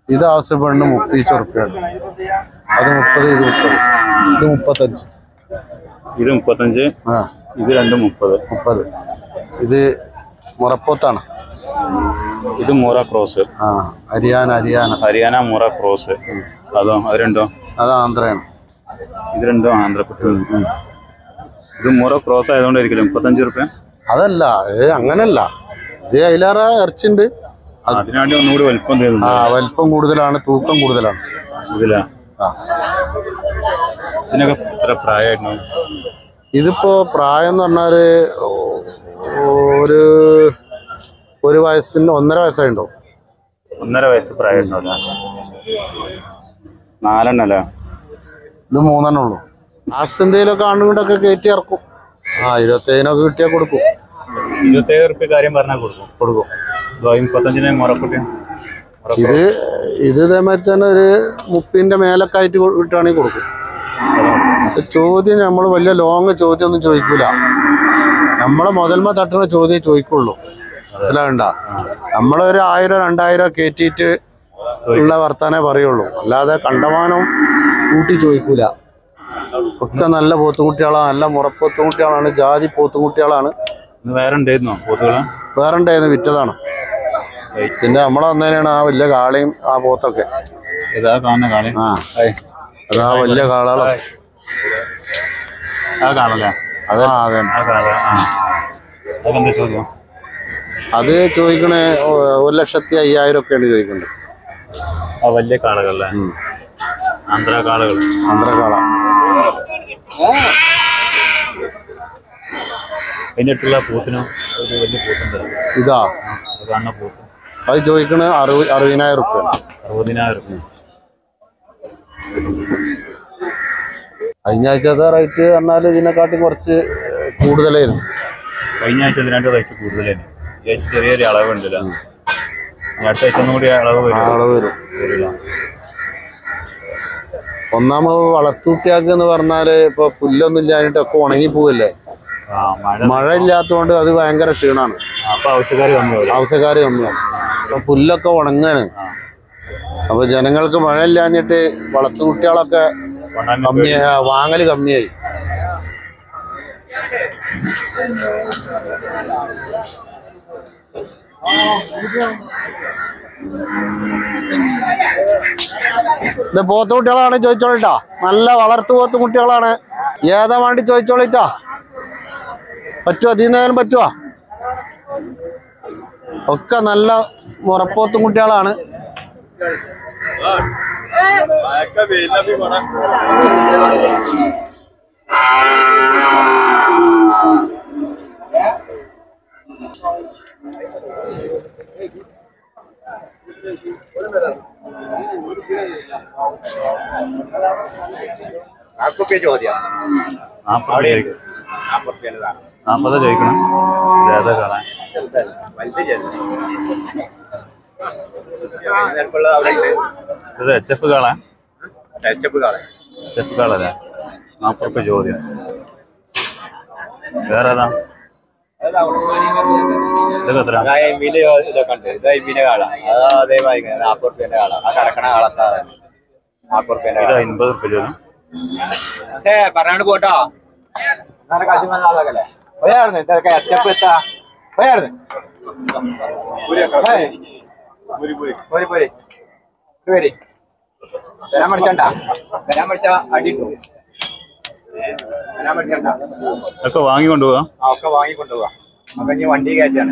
ഇത് ആവശ്യപ്പെടുന്ന മുപ്പീച്ച ഉറുപ്പ്യാണ് അത് മുപ്പത് ഇത് മുപ്പത് ഇത് മുപ്പത്തഞ്ച് ഇത് മുപ്പത്തഞ്ച് ആ ഇത് രണ്ടും മുപ്പത് മുപ്പത് ഇത് മുറപ്പോത്താണ് ഇത് മൂറ ക്രോസ് ആ ഹരിയാന ഹരിയാന ഹരിയാന മൂറ ക്രോസ് അതോ അത് രണ്ടോ അത് ആന്ധ്രയാണ് ഇത് രണ്ടും ആന്ധ്രക്കുട്ടികൾ ഉം, ഉം. ഇത് മൂറ ക്രോസ് ആയതുകൊണ്ടായിരിക്കില്ല മുപ്പത്തഞ്ച് റുപ്യ അതല്ല ഇത് അങ്ങനല്ല ഇത് അതിലേറെ ഇറച്ചിണ്ട് അതിനാണ്ടി ഒന്നുകൂടി വലിപ്പം ആ തീർന്നു വലിപ്പം കൂടുതലാണ് തൂക്കം കൂടുതലാണ് ഇതിലാ ആ ഇതിനൊക്കെ എത്ര പ്രായമായിരുന്നു ഇതിപ്പോ പ്രായം എന്ന് പറഞ്ഞാല് ഓ- ഒരു ഒരു വയസ്സിന് ഒന്നര വയസ്സായിണ്ടോ ഒന്നര വയസ്സ് പ്രായമായിട്ടുണ്ടോ നാലെണ്ണം അല്ലേ ഇത് മൂന്നെണ്ണം ഉള്ളൂ ലാസ്റ്റ് എന്തെങ്കിലുമൊക്കെ ആണ്ടുകൊണ്ടൊക്കെ കയറ്റി ഇറക്കും ആ ഇരുപത്തേഴിനൊക്കെ കിട്ടിയാൽ കൊടുക്കും ഇരുപത്തേഴ് റുപ്യ കാര്യം പറഞ്ഞാൽ കൊടുക്കും കൊടുക്കും ഇതോ ഈ മുപ്പത്തഞ്ചിന് മുറക്കുട്ടി ഇത് ഇത് ഇതേമാതിരി തന്നെ ഒരു മുപ്പിന്റെ മേലൊക്കെ ആയിട്ട് കൊ- കിട്ടുകയാണെങ്കിൽ കൊടുക്കും ഇത് ചോദ്യം നമ്മൾ വലിയ ലോങ് ചോദ്യം ഒന്നും ചോദിക്കൂല നമ്മളെ മുതൽമ തട്ടുന്ന ചോദ്യം ചോദിക്കുള്ളൂ മനസ്സിലാകണ്ട നമ്മളൊരു ആയിരം രണ്ടായിരം കയറ്റിയിട്ട് ഉള്ള വർത്താനേ പറയുള്ളൂ അല്ലാതെ കണ്ടമാനം കൂട്ടി ചോദിക്കൂല ഒക്കെ നല്ല പോത്തുകുട്ടികളാണ് നല്ല മുറപ്പോത്തുകുട്ടികളാണ് ജാതി പോത്തുകുട്ടികളാണ് ഇത് വേറെ ഉണ്ടായിരുന്നോ പോത്തുകള് വേറെ ഉണ്ടായിരുന്നു വിറ്റതാണ് പിന്നെ നമ്മളെ വന്നതിനാണ് ആ വലിയ കാളയും ആ പോത്തൊക്കെ ഇതാ കാണുന്ന കാണി ആ അതാ വലിയ കാളകളും ആ കാണല്ലേ അതെ ആ, അതെ ആ കാണാ ആ അതൊക്കെ എന്താ ചോദ്യം അത് ചോദിക്കണേ ഒ- ഒരു ലക്ഷത്തി അയ്യായിരം ഒക്കെയാണ് ചോദിക്കുന്നത് ആ വലിയ കാളകളല്ലേ ഉം. ആന്ധ്ര കാളകൾ ആന്ധ്രകാള അതിൻ്റെ അടുത്തുള്ള പൂത്തിനോ ഒരു വലിയ പൂത്തുണ്ട് ഇതാ അത് കാണുന്ന പൂത്ത് അത് ചോദിക്കണേ അറുപ അറുപതിനായിരം റുപ്യ അറുപതിനായിരം കഴിഞ്ഞ ആഴ്ചത്തെ റേറ്റ് പറഞ്ഞാൽ ഇതിനെക്കാട്ടി കുറച്ച് കൂടുതലായിരുന്നു കഴിഞ്ഞ ആഴ്ച ഇതിനായിട്ട് റേറ്റ് കൂടുതലാണ് ഈ ആഴ്ച ചെറിയൊരു അളവുണ്ടല്ലോ ഇനി അടുത്ത ആഴ്ച ഒന്നും കൂടി അളവ് വരും ആള് വരും വരില്ല ഒന്നാമത് വളർത്തൂട്ടിയാക്ക് എന്ന് പറഞ്ഞാല് ഇപ്പൊ പുല്ലൊന്നും ഇല്ലാഞ്ഞിട്ട് ഒക്കെ ഉണങ്ങി പോവല്ലേ ആ മഴ മഴ ഇല്ലാത്തതുകൊണ്ട് അത് ഭയങ്കര ക്ഷീണാണ് അപ്പൊ ആവശ്യക്കാർ കമ്മി വരും ആവശ്യക്കാര് കമ്മിയാണ് അപ്പൊ പുല്ലൊക്കെ ഉണങ്ങാണ് ആ അപ്പൊ ജനങ്ങൾക്ക് മഴ ഇല്ലാഞ്ഞിട്ട് വളർത്തുകുട്ടികളൊക്കെ കൊണ്ടാൻ കമ്മിയായി ആ, വാങ്ങല് കമ്മിയായി ഇത് പോത്തുകുട്ടികളാണ് ചോദിച്ചോളിട്ടാ നല്ല വളർത്തു പോത്തു കുട്ടികളാണ് ഏതാ വേണ്ടി ചോദിച്ചോളിട്ടാ പറ്റുമോ തീർന്നതിനും പറ്റുമോ ഒക്കെ നല്ല മുറപ്പോത്തും കുട്ടികളാണ് നാൽപ്പത് നാൽപ്പത് ചോദിക്കണം ഇത് ഏതാ കാണാൻ ഇത് എച്ച് എഫ് കാണാൻ എച്ച് എഫ് കാളല്ലേ നാൽപ്പത് റുപ്യ ചോദ്യം വേറെ ഏതാ ഇതൊക്കെ എത്ര മീന് ഇതൊക്കെ ഉണ്ട് ഇത് മീനെ കാള അത് അതേമാതിരി നാൽപ്പത് റുപ്യന്റെ കാള ആ കടക്കണ കാളത്താ നാൽപ്പത് റുപ്യന്റെ ഇത് കാള അൻപത് റുപ്യ ചോദ്യം പക്ഷേ പറഞ്ഞാണ്ട് പോട്ടോ എന്നാണ് കാശ് വന്ന ആളാകല്ലേ പോയായിരുന്നു ഇതൊക്കെ അച്ചപ്പ് എത്താ പോയായിരുന്നു പോരി പോരി ഇത് വരി വരാൻ പഠിച്ചണ്ട വരാൻ പഠിച്ച അടിയിട്ടു വരാൻ പഠിച്ചണ്ട ഇതൊക്കെ വാങ്ങിക്കൊണ്ട് പോവാം ആ ഒക്കെ വാങ്ങിക്കൊണ്ടുപോവാ അപ്പൊ ഇനി വണ്ടി കയറ്റാണ്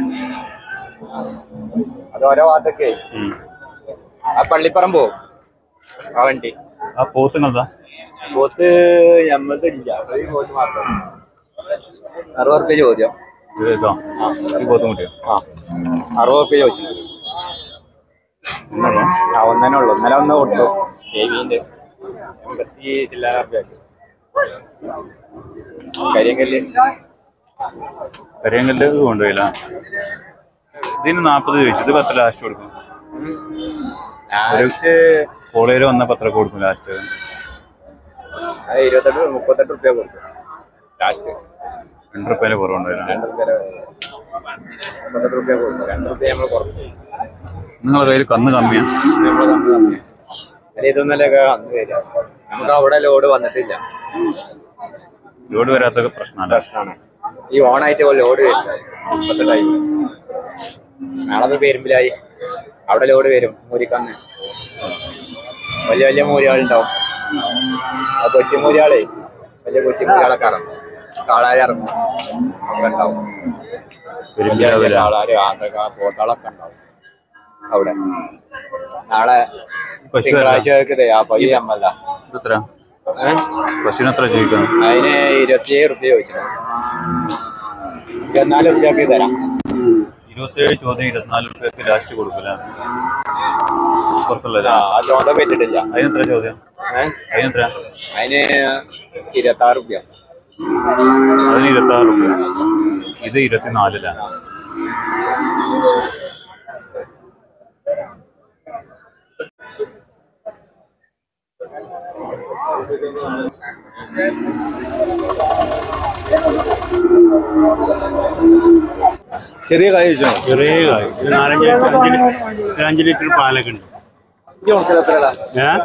അത് ഓരോ ഭാഗത്തൊക്കെ ഉം. ആ പള്ളിപ്പറമ്പ് പോവും ആ വണ്ടി ആ പോത്തുങ്ങളതാ പോത്ത് ഞമ്മക്ക് ഇല്ല ഒരു പോത്ത് മാത്രം അറുപത് റുപ്യ ചോദ്യം ഇത് ഇതോ ഈ പോത്തും കുട്ടിയോ ആ അറുപത് റുപ്യ ചോദിച്ചു ഒന്നുള്ളൂ ആ ഒന്നേ ഉള്ളു ഇന്നലെ ഒന്ന് കൊടുത്തു ദേവീന്റെ എൺപത്തി ചില്ലാന റുപ്യ കരിയങ്കല്ല് കരിയങ്കല്ല് കൊണ്ടുപോയില്ല ഇതിന് നാൽപ്പത് ചോദിച്ചു ഇത് പത്ത് ലാസ്റ്റ് കൊടുക്കും ലാസ്റ്റ് കോളേര് വന്ന പത്ര കൊടുക്കും ലാസ്റ്റ് അത് ഇരുപത്തെട്ട് മുപ്പത്തെട്ട് റുപ്യ കൊടുത്തു ലാസ്റ്റ് രണ്ട് റുപ്യേന്റെ കുറവുണ്ടായില്ല രണ്ട് റുപ്യ മുപ്പത്തെട്ട് റുപ്യ കൊടുത്തു രണ്ട് റുപ്യ നമ്മൾ കുറച്ചു നിങ്ങളെ കയ്യിൽ കന്ന് കമ്മിയാണ് നമ്മള് കന്ന് കമ്മിയാ. അല്ലെ ഇതൊന്നല്ലൊക്കെ അന്ന് വരിക നമുക്ക് അവിടെ ലോഡ് വന്നിട്ടില്ല ലോഡ് വരാത്തൊക്കെ പ്രശ്നമല്ല പ്രശ്നമാണ് ഈ ഓണായിട്ട് ലോഡ് വരില്ല ഇപ്പത്തെ ടൈം നാളെ പേരുമ്പിലായി അവിടെ ലോഡ് വരും മൂരിക്കന്ന് വലിയ വലിയ മൂലികളുണ്ടാവും ആ കൊച്ചു മൂലികളെ വലിയ കൊച്ചു മൂലികളൊക്കെ ഇറങ്ങും കാളാരി ഇറങ്ങും ഒക്കെ ഉണ്ടാവും വലിയ വലിയ കാളാര് ആന്തൊക്കെ പോത്താളൊക്കെ ഉണ്ടാവും അവിടെ നാളെ പശു തിങ്കളാഴ്ചക്ക് ആ പയ്യ അമ്മല്ല എത്ര പശുവിന് എത്ര ചോദിക്കണം അതിന് ഇരുപത്തിയേഴ് റുപ്യ ചോദിച്ചു ഇരുപത്തിനാല് റുപ്യക്ക് തരാം ഇരുപത്തിയേഴ് ചോദ്യം ഇരുപത്തിനാല് റുപ്യക്ക് ലാസ്റ്റ് കൊടുക്കില്ല പുറത്തുള്ള ആ ആ ചോദ പറ്റിട്ടില്ല അതിനെത്ര ചോദ്യം ഏഹ് അതിനെത്ര അതിന് ഇരുപത്തി ആറ് റുപ്യ അതിന് ഇരുപത്തി ആറ് റുപ്യ ഇത് ഇരുപത്തിനാലിലാണ് ചെറിയ കായ് ചോദിച്ചോ ചെറിയ കായ് ഒരു നാലഞ്ച് ലിറ്റർ അഞ്ച് ലി- ഒരു അഞ്ച് ലിറ്റർ പാലൊക്കെ ഉണ്ട് എത്രടാ ഏ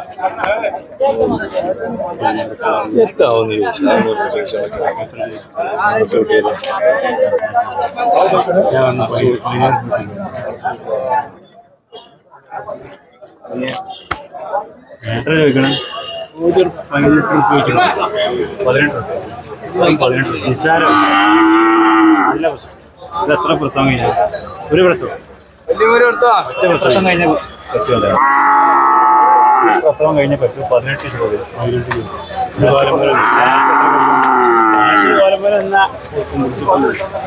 ഞാൻ വന്ന് പോയി ക്ലീനർ എത്ര ചോദിക്കണം ഒരു പതിനെട്ട് റുപ്യ ചോദിക്കണം പതിനെട്ട് റുപ്യ പതിനെട്ട് നിസ്സാരം നല്ല പ്രശ്നം ഇത് എത്ര പ്രസവം കഴിഞ്ഞു ഒരു പ്രസവം ഒറ്റ പ്രസവം കഴിഞ്ഞ പശു അല്ല ഒരു പ്രസവം കഴിഞ്ഞ പശു പതിനെട്ട് ചോദ്യം പതിനെട്ട് ചോദ്യം ഇത് കാലം പോലെ കാലം പോലെ എന്നാ മുറിച്ചിട്ടുണ്ട്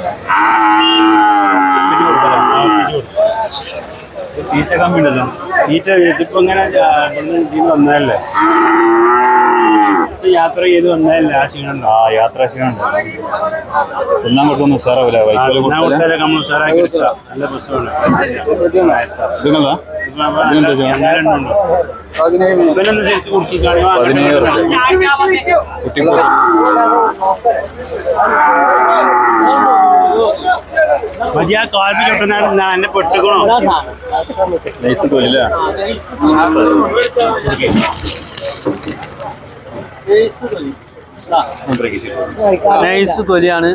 തീറ്റ കമ്മി ഉണ്ടല്ലോ തീറ്റ ഇതിപ്പോ ഇങ്ങനെ ആ, ഇവിടുന്ന് ഇതിന് വന്നതല്ലേ ഇത് യാത്ര ചെയ്ത് വന്നതല്ലേ ആ ക്ഷീണം ഉണ്ടോ ആ യാത്രാ ക്ഷീണമുണ്ട് ഒന്നാം കൊടുത്തൊന്നും ഉഷാറാവില്ല വൈക്കോല് ഞാൻ കൊടുത്താല് കൊടുത്താലേ നമ്മൾ ഉഷാറാക്കി എടുക്കാം നല്ല പ്രശ്നമാണ് ഇതുങ്ങളാ ഇതിനെന്താ ചെയ്യണം? ഇവനൊന്ന് ശരിക്കും കുടുക്കി പതിനേഴ് കാണിയോ കുട്ടിക്കോട്ട് മതി ആ കാൽപ്പി ചുട്ടുന്നാണ് എന്നെ പെട്ടുക്കണോ നൈസ് തൊഴില നൈസ് തൊലിയാണ്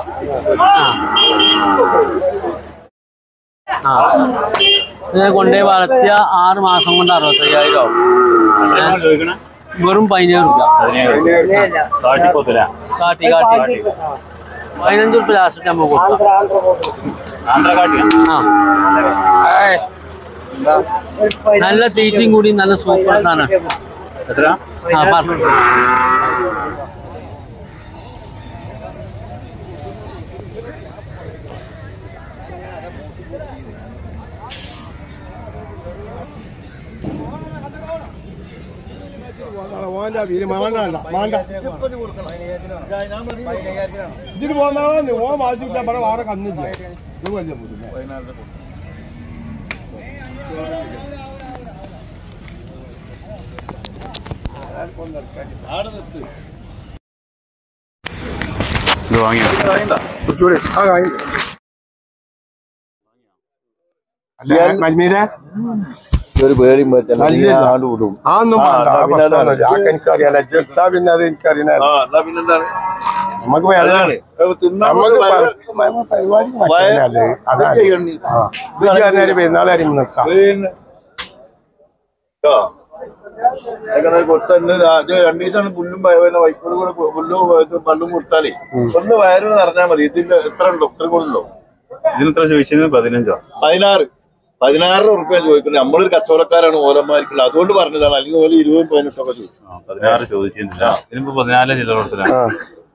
ആ ഇതിനെ കൊണ്ടുപോയി വളർത്തിയ ആറ് മാസം കൊണ്ട് അറുപത്തയ്യായിരം ആവും ചോദിക്കണേ വെറും പതിനേഴ് റുപ്യ പതിനേഴ് കാട്ടിപ്പോത്തില്ല കാട്ടി കാട്ടി പതിനഞ്ച് റുപ്യ ലാസ്റ്റ് നമുക്ക് കൊടുക്കാം ആന്ധ്ര കാട്ടിയാ ആ നല്ല തീറ്റയും കൂടി നല്ല സൂപ്പർ സാധനം എത്ര ആ പറഞ്ഞു ഇതിന് പോന്നാ ഓൻ വാങ്ങിച്ചിട്ട് ഇവിടെ വേറെ കന്നില്ല ഇത് വലിയ ബുദ്ധിമുട്ട്. ഇത് വാങ്ങിയോ അല്ല, മജ്മീരെ? അല്ലല്ല. അതൊന്നും വേണ്ട. ആ പ്രശ്നമൊന്നുമില്ല. അതൊക്കെ എനിക്കറിയാലോ. ഇജ്ജ് എടുത്താ പിന്നെ അത് എനിക്കറിയണ നമുക്ക് വേദനയാണ് നമുക്ക് പ- പ- പരിപാടി മറ്റേതിനല്ലേ. അതാണ്. ആ. ഇത് പറഞ്ഞാല് പെരുന്നാൾ കാര്യം നിൽക്കാം രണ്ടു ദിവസമാണ് പുല്ലും പയ- വൈക്കോലും കൂടെ പു- പുല്ലും ഇത് പല്ലും കൊടുത്താലേ ഒന്ന് വയറിന് നിറഞ്ഞാൽ മതി ഇതിന്റെ എത്ര ഉണ്ടോ ഇത്ര കൂടുണ്ടോ ഇതിനെത്ര ചോദിച്ചത് പതിനഞ്ചോ പതിനാറ് പതിനാറ് ഉറുപ്പ്യ ചോദിക്കുന്നത് നമ്മളൊരു കച്ചവടക്കാരാണ് ഓലന്മാർക്കുള്ളത് അതുകൊണ്ട് പറഞ്ഞതാണ് അല്ലെങ്കിൽ ഓല ഇരുപതും പതിനെട്ടൊക്കെ ചോദിക്കും ആ, പതിനാറ് ചോദിച്ചിരുന്നില്ല ഇതിനിപ്പോ പതിനാല് ജില്ല കൊടുത്തില്ല ആ.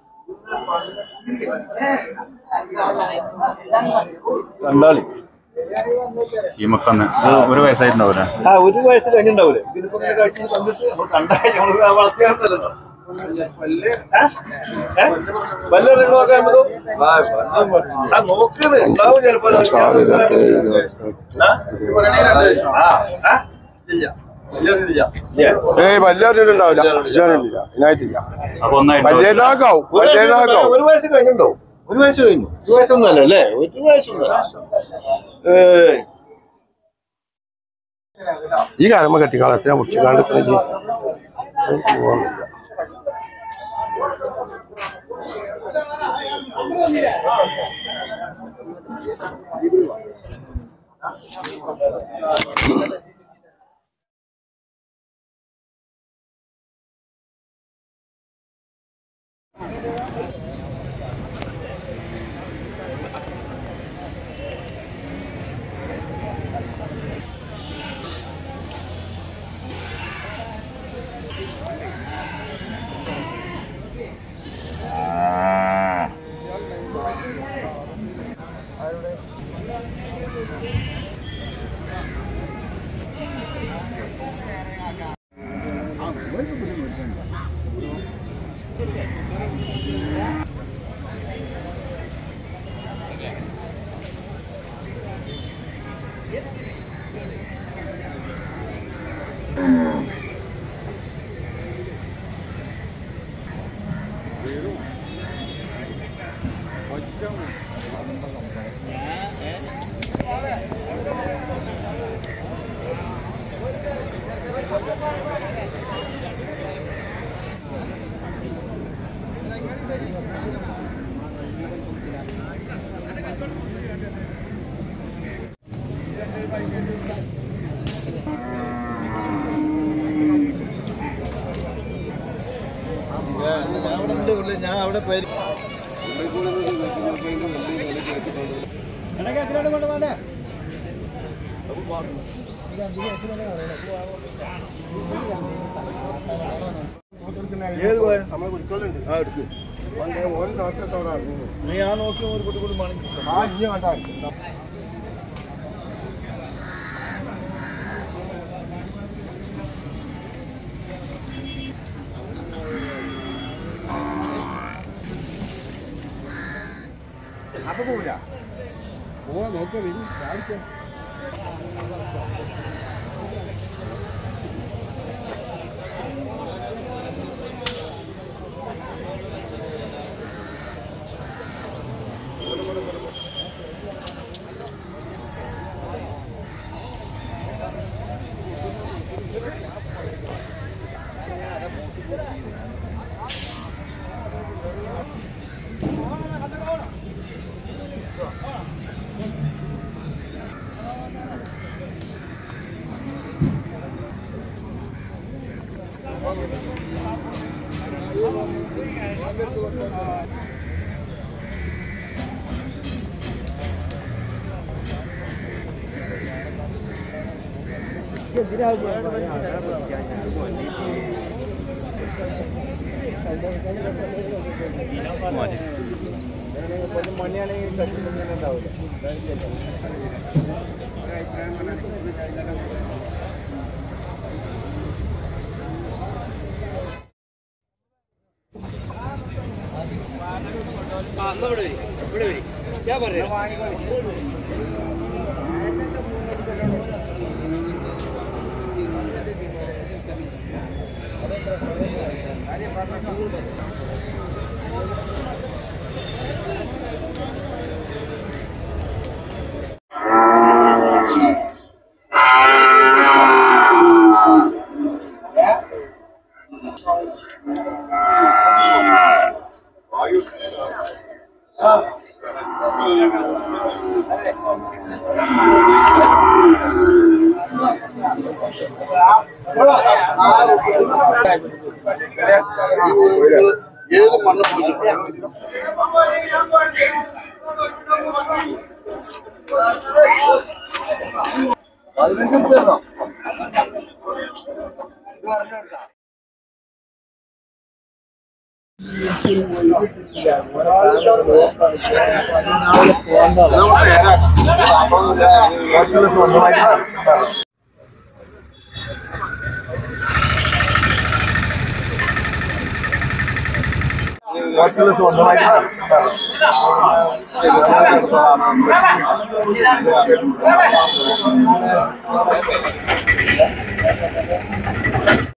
കണ്ടാളി ചീമക്കന്ന് ഇത് ഒരു വയസ്സായിട്ടുണ്ടാവില്ല ആ ഒരു വയസ്സ് കഴിഞ്ഞിട്ടുണ്ടാവൂലേ ഇതിനിപ്പോ ഇങ്ങനെ കഴിച്ച് കണ്ടിട്ട് നമ്മൾ കണ്ടാ നമ്മള് ആ വളർത്തിയാണല്ലോ വല്ല നോക്കാൻ മതോ ആ നോക്കുന്നത് ഉണ്ടാവും ചിലപ്പോ അത് ഞാൻ നോക്കാൻ- ആ? ഇത് പറയണേ ആ ആ? ഇല്ല. ഇല്ല. ഏയ് വലിയൊരു ഉണ്ടാവില്ല വലിയൊരില്ല ഇതിനായിട്ടില്ല അപ്പൊ ഒന്നായിട്ട് വലിയതാക്കാവും ഒരു വയസ്സ് വലിയതാക്കാവും ഒരു വയസ്സ് കഴിഞ്ഞിട്ടുണ്ടോ ഒരു വയസ്സ് കഴിഞ്ഞു ഒരു വയസ്സൊന്നും അല്ല അല്ലേ ഒരു വയസ്സൊന്നും അല്ല ഏയ് ഈ കാലമ്മ കെട്ടിക്കാളത്തിനെ മുറിച്ചുകാണ്ട് പോകാനില്ല ഞാൻ അവിടെ പേര് ഏത് പോയാലും സമയം കുടിക്കലുണ്ട് ആ എടുക്കും ഓരോ നാട്ടിലെത്തോടെ നീ ആ നോക്കി ഒരു കുട്ടി കൂടി വേണമെങ്കിൽ ആ ഇനി വേണ്ട അപ്പൊ പോവില്ല പോവാ നോക്കാം വരും കാണിക്കാം ഏത് മണ്ണ് സ്വന്തമായിട്ട്